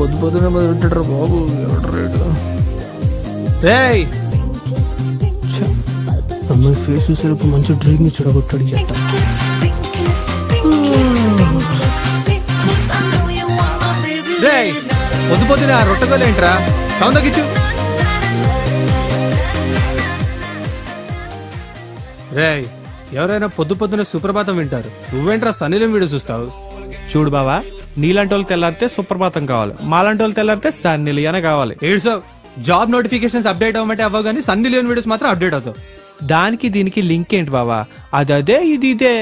పొద్దు పొద్దున మొదలెట్టాడు బాబు ఎవడు రేటు రేయ్ ఛ, అమ్మాయి ఫేస్ చూసేటప్పుడు మంచి డ్రింక్ చెడగొట్టాడు ఎట్ట రేయ్ పొద్దు పొద్దున ఆ రొట్టెగోలేంట్రా సౌండ్ తగ్గించు రేయ్ ఎవరైనా పొద్దు పొద్దున సుప్రభాతం వింటారు నువ్వేంట్రా సన్నీలం వీడియో చూస్తావు చూడు బావా నీలాంటి వాళ్ళు తెల్లారితే సుప్రభాతం కావాలి మాలాంటి వాళ్ళు తెల్లారితే సన్నిలియన కావాలి ఏడ్సో జాబ్ నోటిఫికేషన్స్ అప్డేట్ అవ్వమంటే అవ్వవు కానీ సన్నీ లియోన్ వీడియోస్ మాత్రం అప్డేట్ అవుతావు దానికి దీనికి లింక్ ఏంటి బావా అది అదే ఇది ఇదే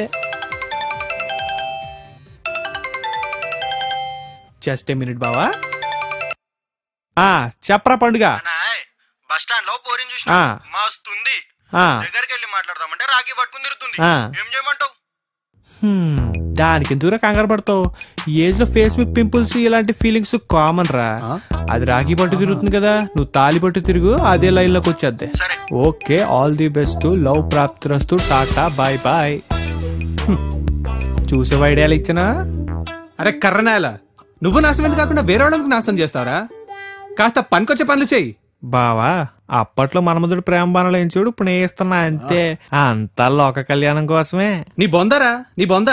జస్ట్ ఏ మినిట్ బావా ఆ చెప్పరా పండుగ బస్ స్టాండ్ లో పోరిని చూసిన ఆ. మస్తుంది ఆ, దగ్గరికి వెళ్ళి మాట్లాడదామంటే రాఖీ పట్టుకుని తిరుగుతుంది ఆ. ఏం చేయమంటావు హ్మ్, దానికి ఎందుకు కంగారు పడతావు ఈ ఏజ్ లో ఫేస్ మీద పింపుల్స్ ఇలాంటి ఫీలింగ్స్ కామన్ రా ఆ? అది రాఖీ పట్టు తిరుగుతుంది కదా నువ్వు తాలి పట్టు తిరుగు అదే లైన్ లోకి వచ్చేద్ది సరే okay all the best love ప్రాప్తిరస్తు టాటా బాయ్ బాయ్ చూసే ఐడియాలు ఇచ్చినా అరే కర్రనాయల నువ్వు నాశనం ఎందుకు కాకుండా వేరే వాళ్ళకి నాశనం చేస్తారా కాస్త పనికొచ్చే పనులు చెయ్యి బావా అప్పట్లో మనమధుడు ప్రేమ బాణాలు ఏం చూడు ఇప్పుడు నేను ఇస్తున్నా అంతే అంతా లోక కళ్యాణం కోసమే నీ బొందరా నీ బొంద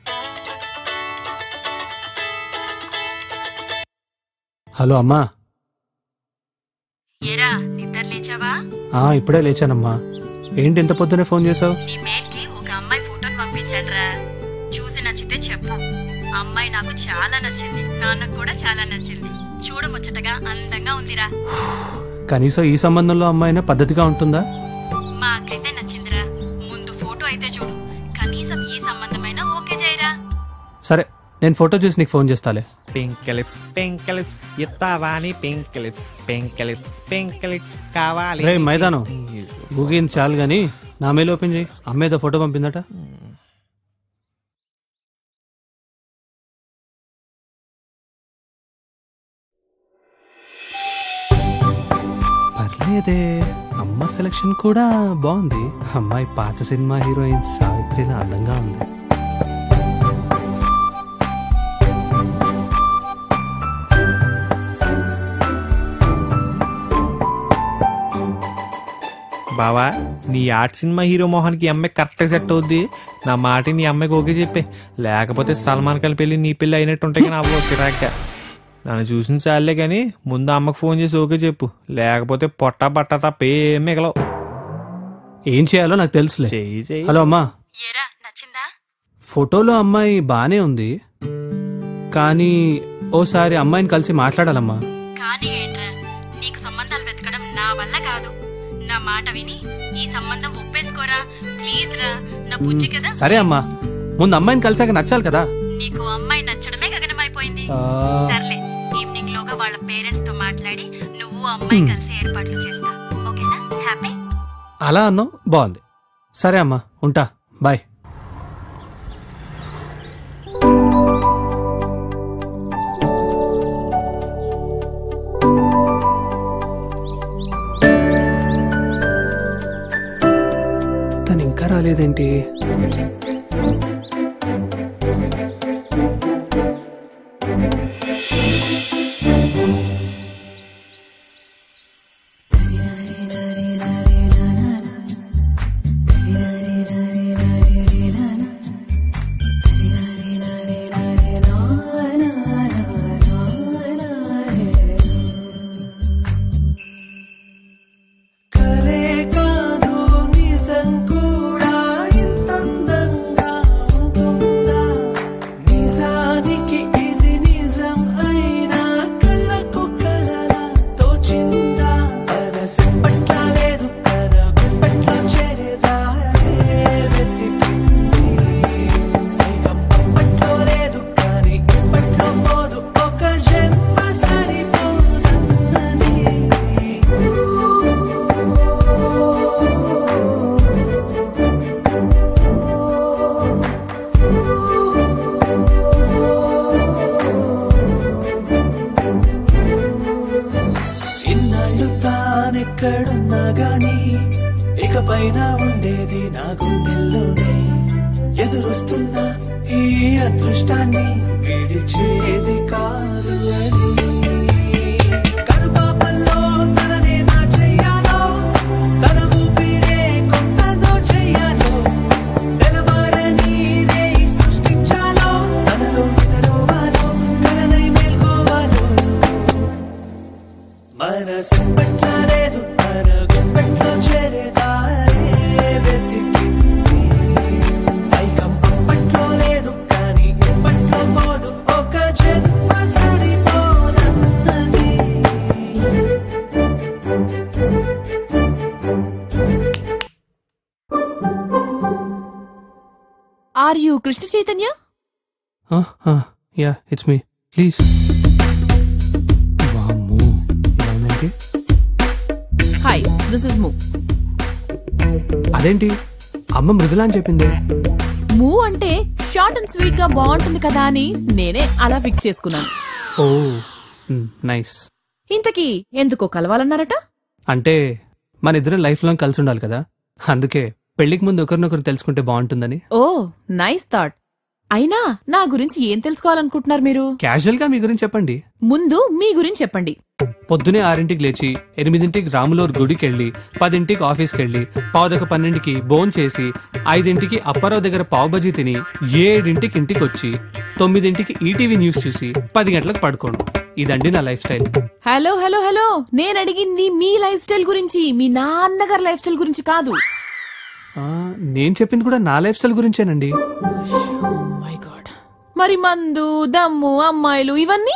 హలో అమ్మా ఏరా నిద్ర లేచావా ఆ ఇప్పుడే లేచానమ్మా ఏంటి ఇంత పొద్దునే ఫోన్ చేసావు నీ మెయిల్ కి ఒక అమ్మాయి ఫోటోని పంపించానురా చూసి నచ్చితే చెప్పు అమ్మాయి నాకు చాలా నచ్చింది నాన్నకు కూడా చాలా నచ్చింది చూడముచ్చటగా అందంగా ఉందిరా కనీసం ఈ సంబంధంలో అమ్మాయినా పద్ధతిగా ఉంటుందా మా అక్కైతే నచ్చిందిరా ముందు ఫోటో అయితే చూడు కనీసం ఈ సంబంధమైనా ఓకే చేయరా సరే నేను ఫోటో చూసి నీకు ఫోన్ చేస్తాలే పింక్ లిప్స్ పింక్ లిప్స్ ఇస్తావాని pink lips pink lips pink lips కావాలి రే మైదానం గూగిన్ చాలు గాని నా మెయిల్ ఓపెన్ చేయి అమ్మేదో ఫోటో పంపిందట పర్లేదే అమ్మ సెలక్షన్ కూడా బాగుంది అమ్మాయి పాత సినిమా హీరోయిన్ సావిత్రిలా అందంగా ఉంది బావా నీ ఆర్ట్ సినిమా హీరో మోహన్కి ఈ అమ్మాయి కరెక్ట్ సెట్ అవుద్ది నా మాట నీ అమ్మాయికి ఓకే చెప్పే లేకపోతే సల్మాన్ ఖాన్ పెళ్లి నీ పెళ్లి అయినట్టు ఉంటాయి కానీ అవ్వవు సిరాగ్గా నన్ను చూసిన చాలే కానీ ముందు అమ్మకి ఫోన్ చేసి ఓకే చెప్పు లేకపోతే పొట్ట బట్ట తప్ప ఏం మిగలవు ఏం చేయాలో నాకు తెలుసులే చెయ్యి చెయ్యి హలో అమ్మా ఏరా నచ్చిందా ఫోటోలో అమ్మాయి బానే ఉంది కానీ ఓసారి అమ్మాయిని కలిసి మాట్లాడాలమ్మా కానీ ఏంట్రా నీకు సంబంధాలు వెతకడం నా వల్ల కాదు నా మాట విని ఈ సంబంధం ఒప్పేసుకోరా ప్లీజ్ రా నా బుజ్జి కదా సరే అమ్మా ముందు అమ్మాయిని కలిసాక నచ్చాలి కదా నీకు అమ్మాయి నచ్చడమే గగనమైపోయింది ఆ, సర్లే ఈవినింగ్ లోగా వాళ్ళ పేరెంట్స్ తో మాట్లాడి నువ్వు అమ్మాయి కలిసి ఏర్పాట్లు చేస్తా ఓకేనా హ్యాపీ అలా అన్నావు బాగుంది సరే అమ్మా ఉంటా బాయ్ తను ఇంకా రాలేదేంటి కలే కాదు నిజం కూడా ఇంతందంగా ఉంటుందా నిజానికి ఇది నిజం అయినా కళ్ళకు కలలా తోచిందా మనసు పట్ల లేదు తన గుప్పెట్లో చేరేదారే వెతికింది పైగా పప్పట్లో లేదు కానీ ఇప్పట్లో పోదు ఒక జన్మ సరిపోదన్నది ఇన్నాళ్ళు తానెక్కడున్నా గాని ఇకపైన ఉండేది నా గుండెల్లోనే ఎదురొస్తున్న ఈ అదృష్టాన్ని విడిచేది కాదు అని లేదు తన గుప్పెట్లో చేరేదారే వెతికింది పైకం అప్పట్లో లేదు కానీ ఇప్పట్లో పోదు ఒక జన్మ సరిపోదన్నది are you Krishna Chaitanya yeah it's me please వామ్మో ఇలా ఉందేంటి హాయ్ దిస్ ఇస్ మూ అదేంటి అమ్మ మృదులా అని చెప్పింది మూ అంటే షార్ట్ అండ్ స్వీట్ గా బాగుంటుంది కదా అని నేనే అలా ఫిక్స్ చేసుకున్నాను ఓ నైస్ ఇంతకీ ఎందుకో కలవాలన్నారట అంటే మన ఇద్దరం లైఫ్ లాంగ్ కలిసి ఉండాలి కదా అందుకే పెళ్లికి ముందు ఒకరినొకరు తెలుసుకుంటే బాగుంటుందని ఓ నైస్ థాట్ అయినా నా గురించి ఏం తెలుసుకోవాలనుకుంటున్నారు మీరు క్యాజువల్ గా మీ గురించి చెప్పండి ముందు మీ గురించి చెప్పండి పొద్దునే ఆరింటికి లేచి ఎనిమిదింటికి రాములూరు గుడికి వెళ్ళి పదింటికి ఆఫీస్కి వెళ్ళి పావుదొక పన్నెండుకి బోన్ చేసి ఐదింటికి అప్పారావు దగ్గర పావు బజీ తిని ఏడింటికి ఇంటికి వచ్చి తొమ్మిదింటికి ఈటీవీ న్యూస్ చూసి పది గంటలకు పడుకోండు ఇదండి నా lifestyle hello hello hello నేను అడిగింది మీ లైఫ్ స్టైల్ గురించి మీ నాన్నగారి లైఫ్ స్టైల్ గురించి కాదు ఆ, నేను చెప్పింది కూడా నా లైఫ్ స్టైల్ గురించేనండి మై గాడ్ మరి మందు దమ్ము అమ్మాయిలు ఇవన్నీ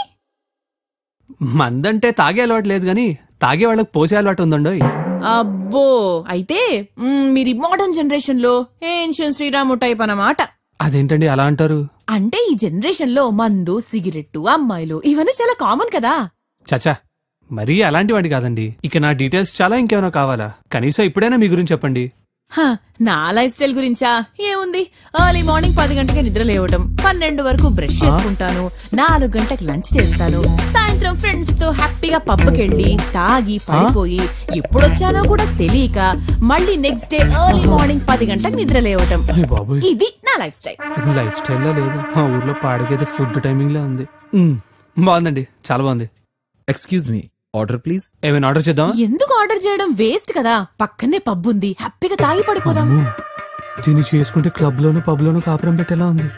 మందంటే తాగే అలవాటు లేదు కానీ తాగే వాళ్ళకి పోసే అలవాటు ఉందండోయ్ అబ్బో అయితే మ్మ్, మీరు మోడర్న్ జనరేషన్ లో ఏన్షియన్ శ్రీరాము టైప్ అన్నమాట అదేంటండి అలా అంటారు అంటే ఈ జనరేషన్ లో మందు సిగరెట్టు అమ్మాయిలు ఇవన్నీ చాలా కామన్ కదా చచా మరీ అలాంటి వాడి కాదండి ఇక నా డీటెయిల్స్ చాలా ఇంకేమైనా కావాలా కనీసం ఇప్పుడైనా మీ గురించి చెప్పండి హ, నా లైఫ్ స్టైల్ గురించా ఏముంది ఎర్లీ మార్నింగ్ పది గంటకి నిద్ర లేవటం పన్నెండు వరకు బ్రష్ చేసుకుంటాను నాలుగు గంటలకు లంచ్ చేస్తాను సాయంత్రం ఫ్రెండ్స్ తో హ్యాపీగా పబ్కి వెళ్ళి తాగి పడిపోయి ఎప్పుడొచ్చానో కూడా తెలియక మళ్ళీ నెక్స్ట్ డే ఎర్లీ మార్నింగ్ పది గంటలకు నిద్ర లేవటం అయ్య బాబోయ్ ఇది నా లైఫ్ స్టైల్ ఇది లైఫ్ స్టైల్లో లేదు మా ఊర్లో పాడికైతే ఫుడ్ టైమింగ్ లా ఉంది మ్, బాగుందండి చాలా బాగుంది ఎక్స్క్యూజ్ మీ ఆర్డర్ ప్లీజ్ ఏమైనా ఆర్డర్ చేద్దాం ఎందుకు ఆర్డర్ చేయడం వేస్ట్ కదా పక్కనే పబ్ ఉంది హ్యాపీగా తాగి పడిపోదాం దీన్ని చేసుకుంటే క్లబ్ లోను పబ్ లోను కాపురం పెట్టేలా ఉంది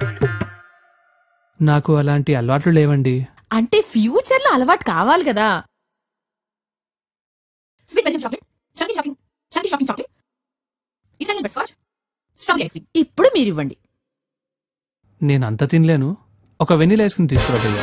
నాకు అలాంటి అలవాట్లు లేవండి అంటే ఫ్యూచర్ లో అలవాటు కావాలి కదా sweet Belgium chocolate chunky shocking chunky shocking chocolate Italian bet scotch strawberry ice cream ఇప్పుడు మీరు ఇవ్వండి నేను అంత తినలేను ఒక వెన్నీల ఐస్ క్రీమ్ తీసుకురాబోయా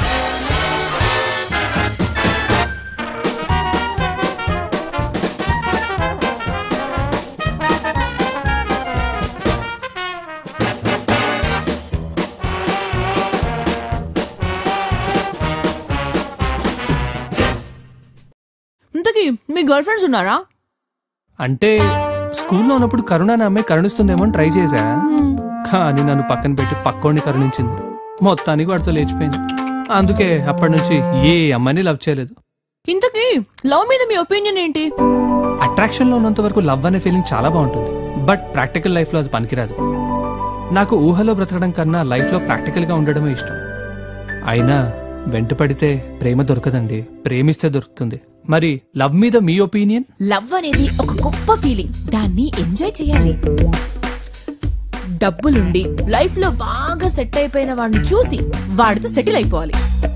ఇంతకీ మీ గర్ల్ ఫ్రెండ్స్ ఉన్నారా అంటే స్కూల్లో ఉన్నప్పుడు కరుణ నా అమ్మాయి కరుణిస్తుందేమో అని ట్రై చేశా కానీ నన్ను పక్కన పెట్టి పక్కోడిని కరుణించింది మొత్తానికి వాడితో లేచిపోయింది అందుకే అప్పటి నుంచి ఏ అమ్మాయిని లవ్ చేయలేదు ఇంతకీ లవ్ మీద మీ ఒపీనియన్ ఏంటి అట్రాక్షన్ లో ఉన్నంత వరకు లవ్ అనే ఫీలింగ్ చాలా బాగుంటుంది బట్ ప్రాక్టికల్ లైఫ్ లో అది పనికిరాదు నాకు ఊహలో బ్రతకడం కన్నా లైఫ్ లో ప్రాక్టికల్ గా ఉండడమే ఇష్టం అయినా వెంట పడితే ప్రేమ దొరకదండి ప్రేమిస్తే దొరుకుతుంది మరి లవ్ మీద మీ ఒపీనియన్ లవ్ అనేది ఒక గొప్ప ఫీలింగ్ దాన్ని ఎంజాయ్ చేయాలి డబ్బులుండి లైఫ్ లో బాగా సెట్ అయిపోయిన వాడిని చూసి వాడితో సెటిల్ అయిపోవాలి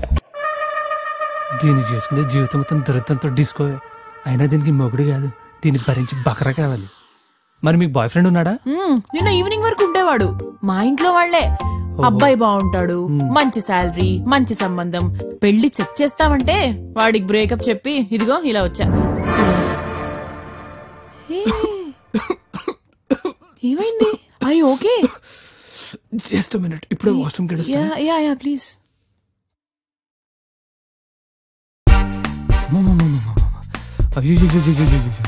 దీన్ని చేసుకుంటే జీవితం మొత్తం దరిద్రంతో డిస్కో అయినా దీనికి మొగుడు కాదు దీన్ని భరించి బకర కావాలి మరి మీకు బాయ్ ఫ్రెండ్ ఉన్నాడా మ్మ్, నిన్న ఈవినింగ్ వరకు ఉండేవాడు మా ఇంట్లో వాళ్లే అబ్బాయి బాగుంటాడు మంచి శాలరీ మంచి సంబంధం పెళ్లి సెట్ చేస్తామంటే వాడికి బ్రేకప్ చెప్పి ఇదిగో ఇలా వచ్చా ఏ, ఏమైంది ఐ ఓకే జస్ట్ మినిట్ ఇప్పుడు వాష్రూమ్ కి యా యా యా ప్లీజ్ అయ్యో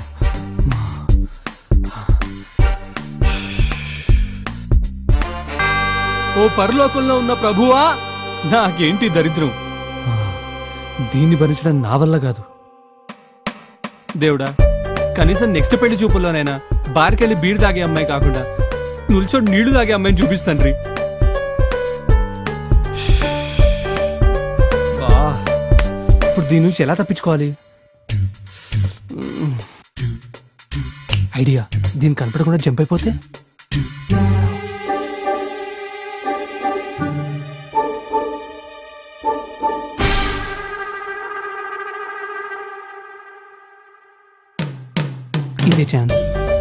ఓ పరలోకంలో ఉన్న ప్రభువా నాకేంటి దరిద్రం దీన్ని భరించడం నా వల్ల కాదు దేవుడా కనీసం నెక్స్ట్ పెళ్లి చూపుల్లోనైనా బార్కెళ్ళి బీరు తాగే అమ్మాయి కాకుండా నిల్చోడు నీళ్లు తాగే అమ్మాయిని చూపిస్తాను రీ ఇప్పుడు దీని నుంచి ఎలా తప్పించుకోవాలి ఐడియా దీన్ని కనపడకుండా జంప్ అయిపోతే ఇదే ఛాన్స్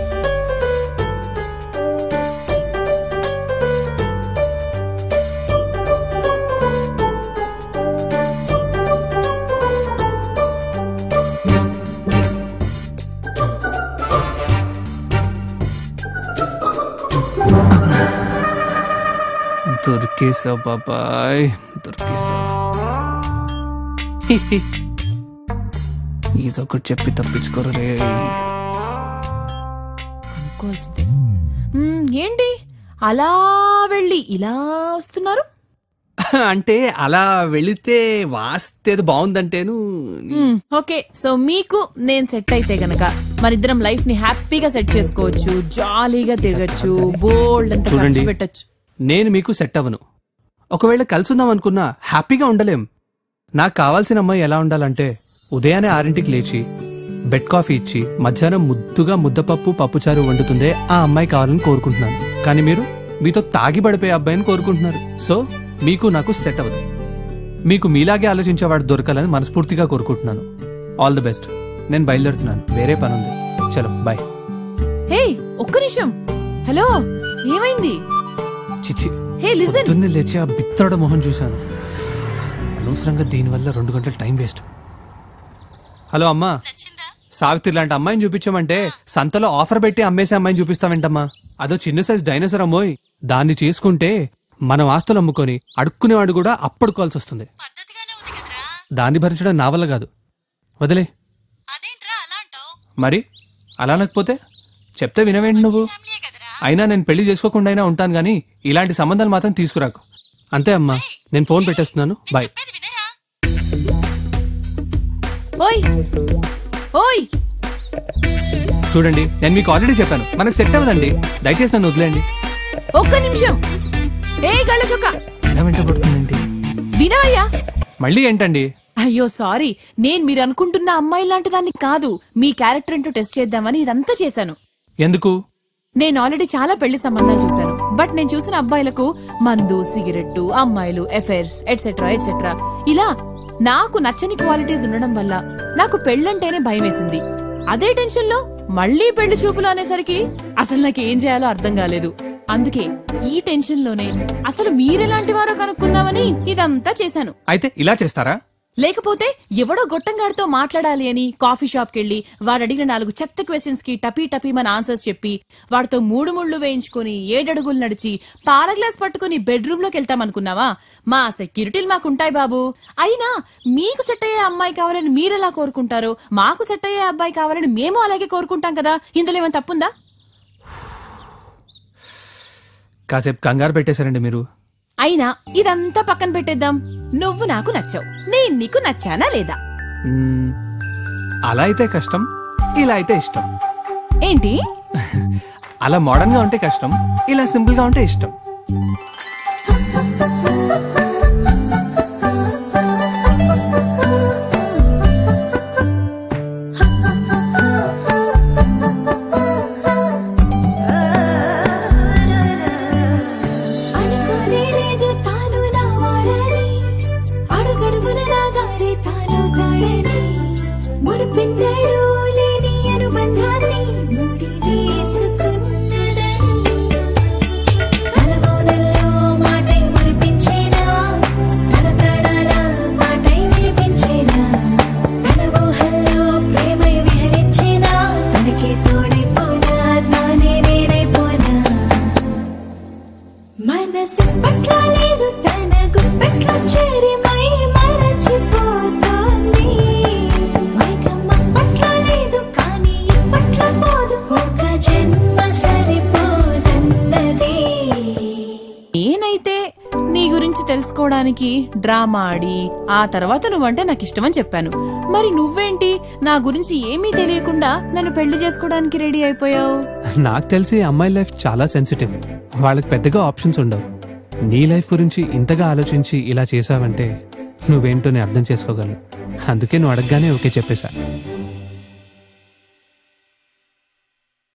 దొరికేసా బాబాయ్ దొరికేసా ఇదొకటి చెప్పి తప్పించుకోరలే అనుకోవాల్సిందే మ్మ్, ఏంటి అలా వెళ్ళి ఇలా వస్తున్నారు అంటే అలా వెళితే వాస్తేది బాగుందంటేను మ్మ్, ఓకే సో మీకు నేను సెట్ అయితే గనక మనిద్దరం లైఫ్ ని హ్యాపీగా సెట్ చేసుకోవచ్చు జాలీగా తిరగచ్చు బోల్డ్ అంత చూడండి. ఖర్చు పెట్టచ్చు నేను మీకు సెట్ అవ్వను ఒకవేళ కలుసుందాం అనుకున్నా హ్యాపీగా ఉండలేం నాకు కావాల్సిన అమ్మాయి ఎలా ఉండాలంటే ఉదయాన్నే ఆరింటికి లేచి బెడ్ కాఫీ ఇచ్చి మధ్యాహ్నం ముద్దుగా ముద్దపప్పు పప్పుచారు వండుతుందే ఆ అమ్మాయి కావాలని కోరుకుంటున్నాను కానీ మీరు మీతో తాగి పడిపోయే అబ్బాయిని కోరుకుంటున్నారు సో మీకు నాకు సెట్ అవ్వదు మీకు మీలాగే ఆలోచించేవాడు దొరకాలని మనస్ఫూర్తిగా కోరుకుంటున్నాను ఆల్ ది బెస్ట్ నేను బయలుదేరుతున్నాను వేరే పని ఉంది చలో బాయ్ హే ఒక్క నిమిషం హలో ఏమైంది చిచి హే లిజన్ పొద్దున్నే లేచి ఆ బిత్తడ మొహం చూశాను అనవసరంగా దీనివల్ల రెండు గంటల టైం వేస్ట్ హలో అమ్మా సావిత్రి లాంటి అమ్మాయిని చూపించమంటే సంతలో ఆఫర్ పెట్టి అమ్మేసే అమ్మాయిని చూపిస్తావేంటమ్మా అదో చిన్న సైజ్ డైనోసర్ అమ్మోయ్ దాన్ని చేసుకుంటే మనం ఆస్తులు అమ్ముకొని అడుక్కునేవాడు కూడా అప్పుడుకోవాల్సి వస్తుంది పద్ధతిగానే ఉంది కదరా దాన్ని భరించడం నా వల్ల కాదు వదిలే అదేంట్రా అలా అంటావు మరి అలా అనకపోతే చెప్తే వినవేంటి నువ్వు ఫ్యామిలీయే కదరా అయినా నేను పెళ్లి చేసుకోకుండా అయినా ఉంటాను గానీ ఇలాంటి సంబంధాలు మాత్రం తీసుకురాకు అంతే అమ్మా నేను ఫోన్ పెట్టేస్తున్నాను బాయ్ చెప్పేది వినరా ఓయ్ ఓయ్ చూడండి నేను మీకు ఆల్రెడీ చెప్పాను మనకు సెట్ అవ్వదండి దయచేసి నన్ను వదిలేయండి ఒక్క నిమిషం ఏ కళ్ళ చొక్క ఎలా వెంటబడుతుందండి వినవయ్యా మళ్ళీ ఏంటండి అయ్యో సారీ నేను మీరు అనుకుంటున్న అమ్మాయి లాంటి దాన్ని కాదు మీ క్యారెక్టర్ ఏంటో టెస్ట్ చేద్దామని ఇదంతా చేశాను ఎందుకు నేను ఆల్రెడీ చాలా పెళ్లి సంబంధాలు చూశాను బట్ నేను చూసిన అబ్బాయిలకు మందు సిగరెట్టు అమ్మాయిలు ఎఫైర్స్ ఎట్సెట్రా ఎట్సెట్రా ఇలా నాకు నచ్చని క్వాలిటీస్ ఉండడం వల్ల నాకు పెళ్ళంటేనే భయం వేసింది అదే టెన్షన్ లో మళ్ళీ పెళ్లి చూపులు అనేసరికి అసలు నాకు ఏం చేయాలో అర్థం కాలేదు అందుకే ఈ టెన్షన్ లోనే అసలు మీరెలాంటి వారో కనుక్కుందామని ఇదంతా చేశాను అయితే ఇలా చేస్తారా లేకపోతే ఎవడో గొట్టంగాడితో మాట్లాడాలి అని కాఫీ షాప్ కెళ్ళి వాడు అడిగిన నాలుగు చెత్త క్వశ్చన్స్ కి టపీ టపీ మన ఆన్సర్స్ చెప్పి వాడితో మూడు ముళ్ళు వేయించుకుని ఏడడుగులు నడిచి పాల గ్లాస్ పట్టుకుని బెడ్రూమ్ లోకి వెళ్తామనుకున్నావా మా సెక్యూరిటీలు మాకుంటాయి బాబు అయినా మీకు సెట్ అయ్యే అమ్మాయి కావాలని మీరెలా కోరుకుంటారో మాకు సెట్ అయ్యే అబ్బాయి కావాలని మేము అలాగే కోరుకుంటాం కదా ఇందులో ఏమైనా తప్పుందా కాసేపు కంగారు పెట్టేశారండి మీరు అయినా ఇదంతా పక్కన పెట్టేద్దాం నువ్వు నాకు నచ్చావు నేను నీకు నచ్చానా లేదా మ్మ్, అలా అయితే కష్టం ఇలా అయితే ఇష్టం ఏంటి అలా మోడర్న్ గా ఉంటే కష్టం ఇలా సింపుల్ గా ఉంటే ఇష్టం అనుకోలేదు తాను నా వాడని అడుగడుగున నా దారి తాను తాడని మురిపిందడు లేని అనుబంధాన్ని ముడి వేసుకున్నదని తన మౌనంలో మాటై మురిపించేనా తన ప్రాణాల మాటై వినిపించేనా తన ఊహల్లో ప్రేమై విహరించేనా తనకే తోడైపోనా తానే నేనైపోనా మనసు పట్ల లేదు తన గుప్పెట్లో చేరి మై మరచిపోతోంది మైకమ్మ పట్ల లేదు కానీ ఇప్పట్లో పోదు ఒక జన్మ సరిపోదన్నది నేనైతే నీ గురించి తెలుసుకోవడానికి డ్రామా ఆడి ఆ తర్వాత నువ్వంటే నాకు ఇష్టమని చెప్పాను మరి నువ్వేంటి నా గురించి ఏమీ తెలియకుండా నన్ను పెళ్లి చేసుకోవడానికి రెడీ అయిపోయావు నాకు తెలిసి అమ్మాయి లైఫ్ చాలా సెన్సిటివ్ వాళ్ళకి పెద్దగా ఆప్షన్స్ ఉండవు నీ లైఫ్ గురించి ఇంతగా ఆలోచించి ఇలా చేసావంటే నువ్వేంటో నేను అర్థం చేసుకోగలను అందుకే నువ్వు అడగగానే ఓకే చెప్పేశా